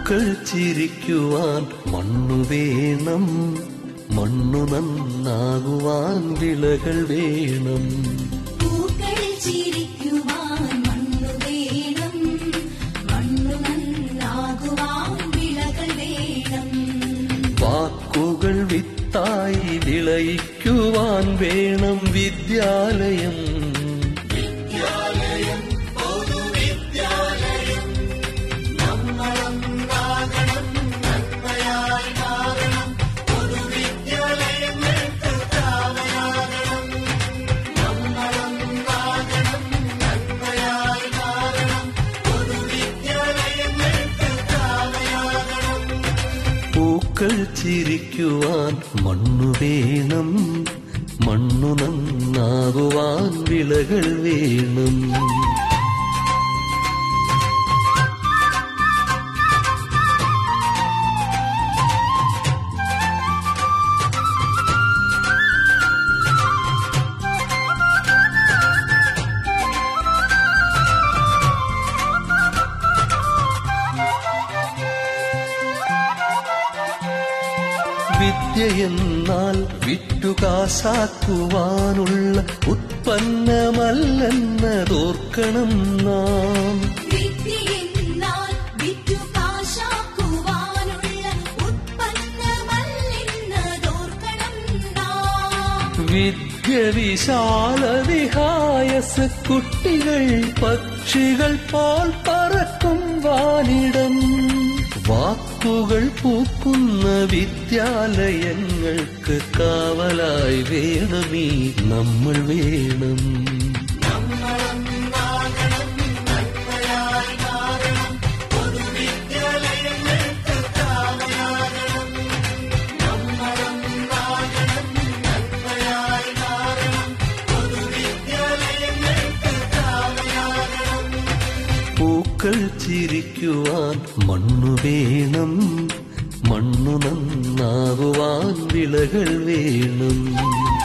പൂക്കൾ ചിരിക്കുവാൻ മണ്ണു വേണം മണ്ണു നന്നാകുവാൻ വിളകൾ വേണം പൂക്കൾ ചിരിക്കുവാൻ മണ്ണു വേണം മണ്ണു നന്നാകുവാൻ വിളകൾ വേണം വാക്കുകൾ വിത്തായി വിളയിക്കുവാൻ വേണം വിദ്യാലയം പൂക്കൾ ചിരിക്കുവാൻ മണ്ണു വേണം മണ്ണു നന്നാകുവാൻ വിളകൾ വേണം വിദ്യയെന്നാൽ വിറ്റുകാശാക്കുവാനുള്ള ഉത്പന്നമല്ലെന്നതോർക്കണം നാം വിദ്യയെന്നാൽ വിറ്റു കാശാക്കുവാനുള്ള ഉത്പന്നമല്ലെന്നതോർക്കണം നാം വിദ്യ വിശാല വിഹായസ് കുട്ടികൾ പക്ഷികൾ പോൽ പറക്കും വാനിടം വാക്കുകൾ പൂക്കുന്ന വിദ്യാലയങ്ങൾക്ക് കാവലായി വേണമീ നമ്മൾ വേണം പൂക്കൾ ചിരിക്കുവാൻ മണ്ണു വേണം മണ്ണു നന്നാകുവാൻ വിളകൾ വേണം